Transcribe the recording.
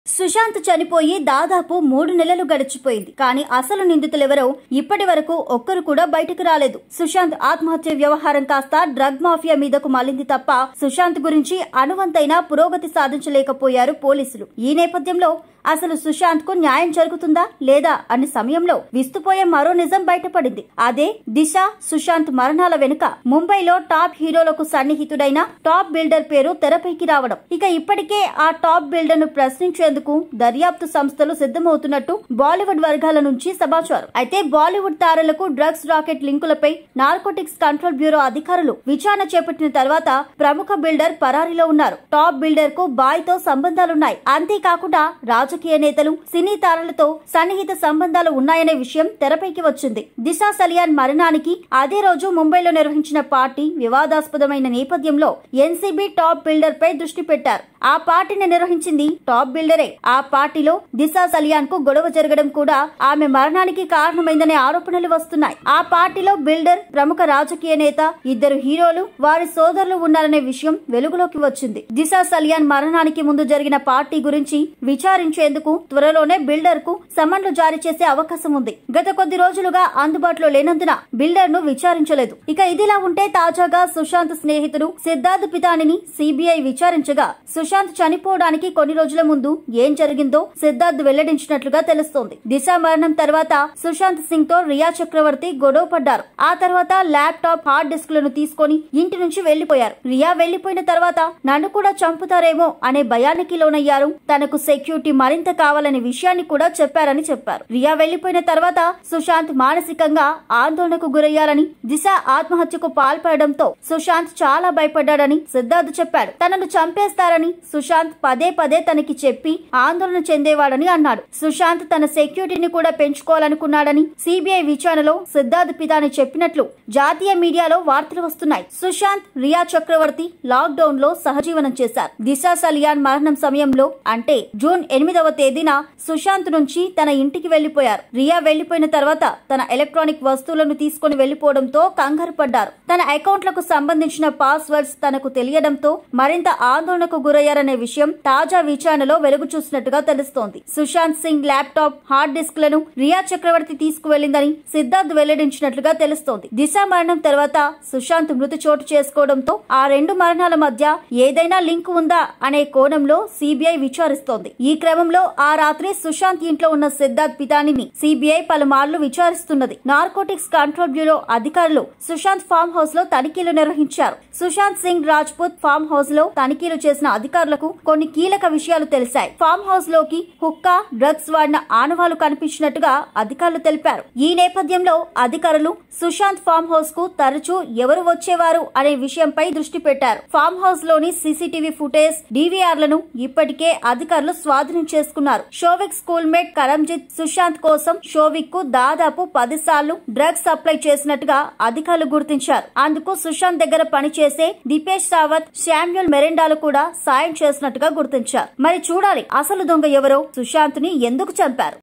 సుశాంత్ చనిపోయి దాదాపు మూడు నెలలు గడిచిపోయింది కానీ అసలు నిందితులెవరో ఇప్పటి వరకు ఒక్కరు కూడా బయటకు రాలేదు సుశాంత్ ఆత్మహత్య వ్యవహారం కాస్త డ్రగ్ మాఫియా మీదకు మళ్ళింది తప్ప సుశాంత్ గురించి అనువంతైన పురోగతి సాధించలేకపోయారు పోలీసులు ఈ నేపథ్యంలో అసలు సుశాంత్ కు న్యాయం జరుగుతుందా లేదా అనే సమయంలో విస్తుపోయే మరో నిజం బయటపడింది అదే దిశ సుశాంత్ మరణాల వెనుక ముంబైలో టాప్ హీరోలకు సన్నిహితుడైన టాప్ బిల్డర్ పేరు తెరపైకి రావడం ఇక ఇప్పటికే ఆ టాప్ బిల్డర్ ను ప్రశ్నించేందుకు దర్యాప్తు సంస్థలు సిద్ధమవుతున్నట్టు బాలీవుడ్ వర్గాల నుంచి సమాచారం అయితే బాలీవుడ్ తారలకు డ్రగ్స్ రాకెట్ లింకులపై నార్కోటిక్స్ కంట్రోల్ బ్యూరో అధికారులు విచారణ చేపట్టిన తర్వాత ప్రముఖ బిల్డర్ పరారీలో ఉన్నారు టాప్ బిల్డర్ కు బాయ్ తో సంబంధాలున్నాయి అంతేకాకుండా రాజకీయ నేతలు సినీ తారలతో సన్నిహిత సంబంధాలు ఉన్నాయనే విషయం తెరపైకి వచ్చింది దిశా సలియాన్ మరణానికి అదే రోజు ముంబైలో నిర్వహించిన పార్టీ వివాదాస్పదమైన నేపథ్యంలో ఎన్సీబీ టాప్ బిల్డర్ పై దృష్టి పెట్టారు ఆ పార్టీని నిర్వహించింది టాప్ బిల్డరే ఆ పార్టీలో దిశా సలియాన్ కు గొడవ జరగడం కూడా ఆమె మరణానికి కారణమైందనే ఆరోపణలు వస్తున్నాయి ఆ పార్టీలో బిల్డర్ ప్రముఖ రాజకీయ నేత ఇద్దరు హీరోలు వారి సోదరులు ఉన్నారనే విషయం వెలుగులోకి వచ్చింది దిశా సలియాన్ మరణానికి ముందు జరిగిన పార్టీ గురించి విచారించేందుకు త్వరలోనే బిల్డర్ కు సమన్లు జారీ చేసే అవకాశం ఉంది గత కొద్ది రోజులుగా అందుబాటులో లేనందున బిల్డర్ ను విచారించలేదు ఇక ఇదిలా ఉంటే తాజాగా సుశాంత్ స్నేహితుడు సిద్ధార్థ్ పితానిని సిబిఐ విచారించగా సుశాంత్ చనిపోవడానికి కొన్ని రోజుల ముందు ఏం జరిగిందో సిద్ధార్థ్ వెల్లడించినట్లుగా తెలుస్తోంది దిశ మరణం తర్వాత సుశాంత్ సింగ్ తో రియా చక్రవర్తి గొడవ పడ్డారు ఆ తర్వాత ల్యాప్టాప్ హార్డ్ డిస్క్లను తీసుకొని ఇంటి నుంచి వెళ్లిపోయారు రియా వెళ్లిపోయిన తర్వాత నన్ను కూడా చంపుతారేమో అనే భయానికి లోనయ్యారు తనకు సెక్యూరిటీ మరింత కావాలనే విషయాన్ని కూడా చెప్పారని చెప్పారు రియా వెళ్లిపోయిన తర్వాత సుశాంత్ మానసికంగా ఆందోళనకు గురయ్యారని దిశ ఆత్మహత్యకు పాల్పడడంతో సుశాంత్ చాలా భయపడ్డాడని సిద్ధార్థ్ చెప్పాడు తనను చంపేస్తారని సుశాంత్ పదే పదే తనకి చెప్పి ఆందోళన చెందేవాడని అన్నాడు సుశాంత్ తన సెక్యూరిటీని కూడా పెంచుకోవాలనుకున్నాడని సిబిఐ విచారణలో సిద్ధార్థ్ పితాని చెప్పినట్లు జాతీయ మీడియాలో వార్తలు వస్తున్నాయి సుశాంత్ రియా చక్రవర్తి లాక్ డౌన్ లో సహజీవనం చేశారు దిశ సలియాన్ మరణం సమయంలో అంటే జూన్ ఎనిమిదవ తేదీన సుశాంత్ నుంచి తన ఇంటికి వెళ్లిపోయారు రియా వెళ్లిపోయిన తర్వాత తన ఎలక్ట్రానిక్ వస్తువులను తీసుకుని వెళ్లిపోవడంతో కంగారు పడ్డారు తన అకౌంట్లకు సంబంధించిన పాస్వర్డ్స్ తనకు తెలియడంతో మరింత ఆందోళనకు గురయ్యారనే విషయం తాజా విచారణలో వెలుగు చూసినట్టుగా తెలుస్తోంది Sushant Singh laptop hard disk లను రియా చక్రవర్తి తీసుకువెళ్లిందని సిద్ధార్థ్ వెల్లడించినట్లుగా తెలుస్తోంది దిశ మరణం తర్వాత సుశాంత్ మృతి చోటు చేసుకోవడంతో ఆ రెండు మరణాల మధ్య ఏదైనా లింక్ ఉందా అనే కోణంలో సిబిఐ విచారిస్తోంది ఈ క్రమంలో ఆ రాత్రి సుశాంత్ ఇంట్లో ఉన్న సిద్ధార్థ్ పితానిని సిబిఐ పలుమార్లు విచారిస్తున్నది నార్కోటిక్స్ కంట్రోల్ బ్యూరో అధికారులు సుశాంత్ ఫామ్ హౌస్ లో తనిఖీలు నిర్వహించారు సుశాంత్ సింగ్ రాజ్పుత్ ఫామ్ హౌస్ లో తనిఖీలు చేసిన అధికారులకు కొన్ని కీలక విషయాలు తెలిసాయి ఫామ్ హౌస్ లోకి హుక్కా డ్రగ్స్ వాడిన ఆనవాలు కనిపించినట్టుగా అధికారులు తెలిపారు ఈ నేపథ్యంలో అధికారులు సుశాంత్ ఫామ్ హౌస్ కు తరచూ ఎవరు వచ్చేవారు అనే విషయంపై దృష్టి పెట్టారు ఫామ్ హౌస్ లోని సీసీటీవీ ఫుటేజ్ డివిఆర్ లను ఇప్పటికే అధికారులు స్వాధీనం చేసుకున్నారు షోవిక్ స్కూల్ మేట్ కరంజిత్ సుశాంత్ కోసం షోవిక్ కు దాదాపు పది సార్లు డ్రగ్స్ సప్లై చేసినట్టుగా అధికారులు గుర్తించారు అందుకు సుశాంత్ దగ్గర పనిచేసే దీపేష్ సావత్ శామ్యుల్ మెరెండాలు కూడా సాయం చేసినట్టుగా గుర్తించారు మరి చూడాలి అసలు దొంగ ఎవరో సుశాంత్ ని ఎందుకు చంపారు